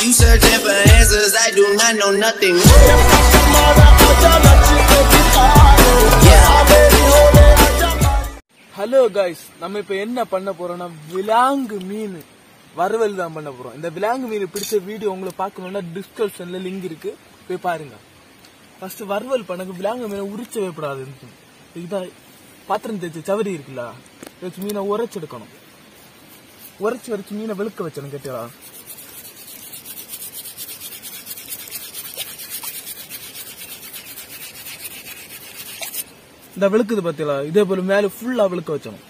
You searching for answers, I do not know nothing. Yeah. Hello guys நம்ம இப்ப என்ன பண்ண போறோம்னா விலாங்கு மீன் வறுவல் தான் பண்ண போறோம் இந்த விலாங்கு மீன் பிடிச்ச வீடியோ உங்களுக்கு பார்க்கணும்னா டிஸ்கிரிப்ஷன்ல லிங்க் இருக்கு போய் பாருங்க ஃபர்ஸ்ட் வறுவல் பண்ணக்கு விலாங்கு மீனை உரிச்ச வைப்படாது இதான் பாத்திரம் தேய்ச்சி சவரி இருக்குல்ல இதை வச்சு மீனை உரைச்சு எடுக்கணும் உரைச்சு வரைச்சு மீனை வெளுக்க வச்சணும் கேட்டா இந்த வெளுக்குது பாத்தீங்களா இதே போல மேல ஃபுல்லா வெளுக்க வச்சணும்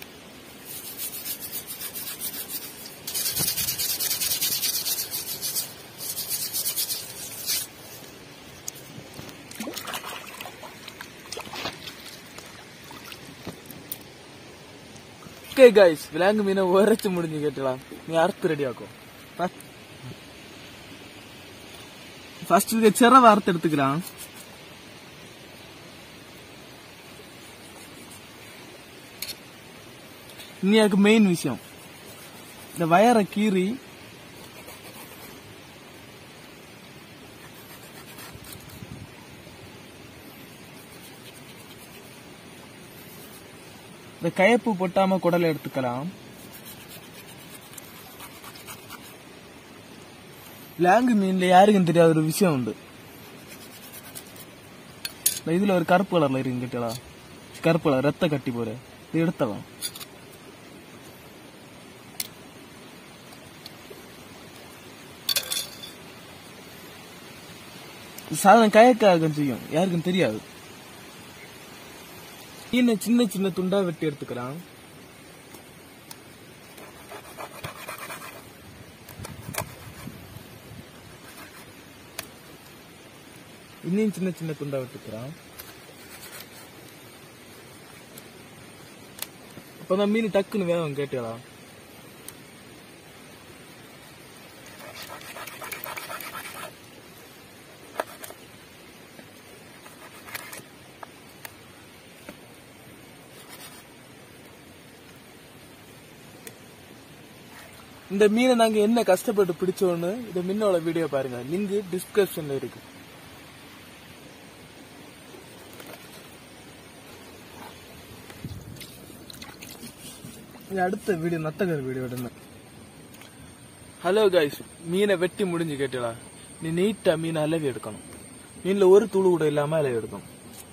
ஓகே கைஸ் விலாங்கு மீனை உரைச்சு முடிஞ்சு கேட்டலாம் நீ அறுத்து ரெடி ஆக்கும் ஃபர்ஸ்ட் இதுக்கு சிறவை அறுத்து எடுத்துக்கிறான் இனி எனக்கு மெயின் விஷயம் இந்த வயரை கீறி இந்த கயப்பு பொட்டாம குடலை எடுத்துக்கலாம் லாங்கு மீன்ல யாருக்கும் தெரியாத ஒரு விஷயம் உண்டு இந்த இதுல ஒரு கருப்பு கலர்ல இருக்கு கேட்டா கருப்பு கலர் ரத்த கட்டி போற இது எடுத்தலாம் சாதனம் கயக்காக செய்யும் யாருக்கும் தெரியாது மீனை சின்ன சின்ன துண்டா வெட்டி எடுத்துக்கிறான் இன்னும் சின்ன சின்ன துண்டா வெட்டுக்கிறான் அப்பதான் மீன் டக்குன்னு வேகம் கேட்டா இந்த மீனை நாங்க என்ன கஷ்டப்பட்டு பிடிச்சோன்னு இந்த மீனோட வீடியோ பாருங்க லிங்க் டிஸ்கிரிப்ஷன்ல இருக்கு இது அடுத்த வீடியோ நத்தகர் வீடியோ எடுங்க ஹலோ கைஸ் மீனை வெட்டி முடிஞ்சு கேட்டலா நீ நீட்டா மீனை அலவி எடுக்கணும் மீன்ல ஒரு துளு கூட இல்லாம அலவி எடுக்கணும்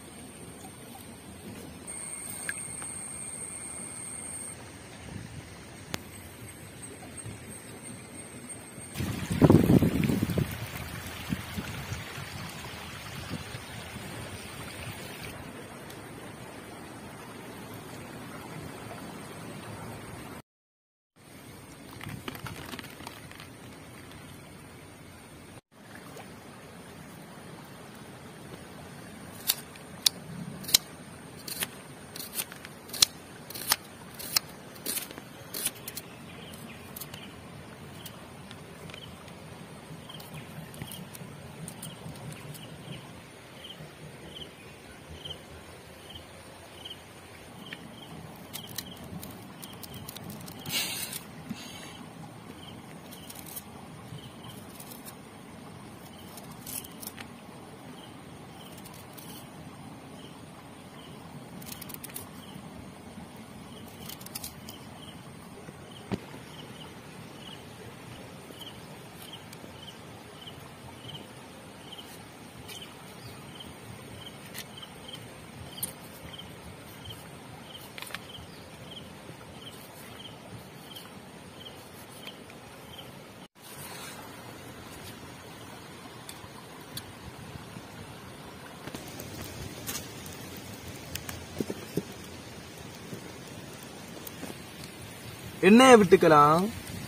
எண்ணெயை விட்டுக்கலாம்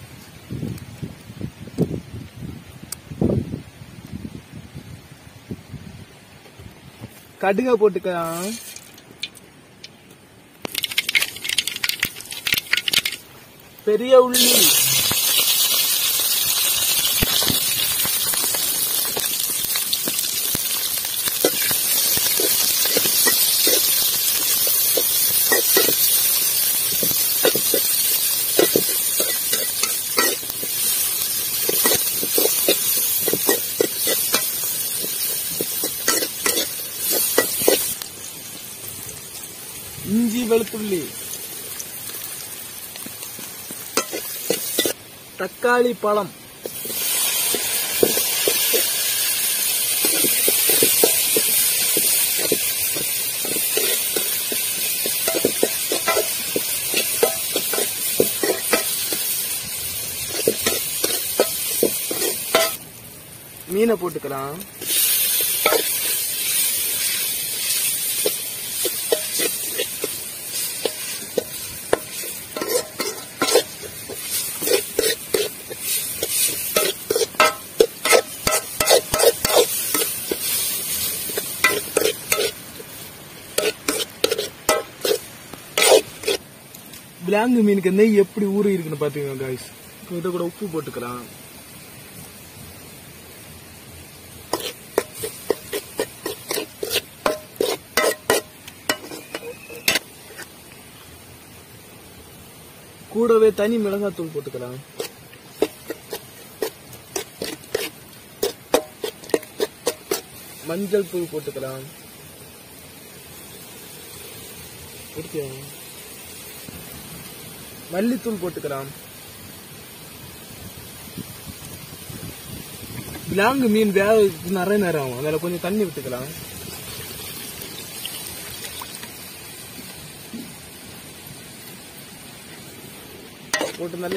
கடுக போட்டுக்கலாம் பெரிய உள்ளி வெளுத்துள்ளி தக்காளி பழம் மீனை போட்டுக்கலாம் விலாங்கு மீனுக்கு நெய் எப்படி ஊறி இருக்குன்னு பாத்தீங்க காய்ஸ் இதை கூட உப்பு போட்டுக்கலாம் கூடவே தனி மிளகாத்தூள் போட்டுக்கலாம் மஞ்சள் தூள் போட்டுக்கலாம் ஓகே. மல்லித்தூள் போட்டுக்கலாம் விலாங்கு மீன் வேக வைக்கிறதுக்கு நிறைய நேரம் ஆகும் அதில் கொஞ்சம் தண்ணி விட்டுக்கலாம் போட்டு நல்ல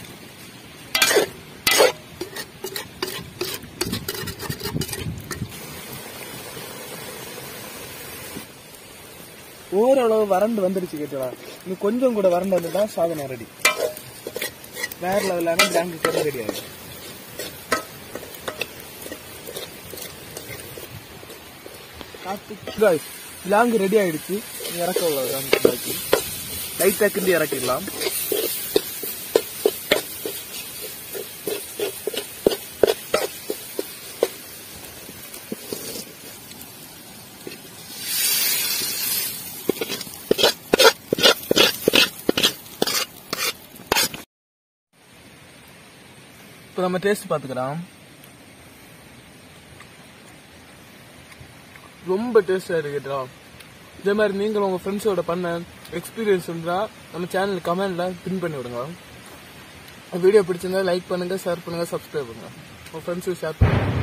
ஓரளவு வறண்டு வந்துடுச்சு கேட்டா இன்னும் கொஞ்சம் கூட வறண்டு வந்துட்டா சாதனம் ரெடி வேற லெவலான பிளாங்கு கறி ரெடி ஆகும் காய்ஸ் பிளாங்கு ரெடி ஆயிடுச்சு இனி இறக்க உள்ளதுதான் பாக்கி லைட்டா கிண்டி இறக்கிடலாம் இப்போ நம்ம டேஸ்ட் பார்த்துக்கலாம் ரொம்ப டேஸ்டாக இருக்குடா இதே மாதிரி நீங்களும் உங்கள் ஃப்ரெண்ட்ஸோட பண்ண எக்ஸ்பீரியன்ஸ் இருந்தால் நம்ம சேனல் கமெண்டில் பின் பண்ணி விடுங்க வீடியோ பிடிச்சிருந்தா லைக் பண்ணுங்கள் ஷேர் பண்ணுங்கள் சப்ஸ்கிரைப் பண்ணுங்கள் உங்கள் ஃப்ரெண்ட்ஸுக்கு ஷேர் பண்ணுங்கள்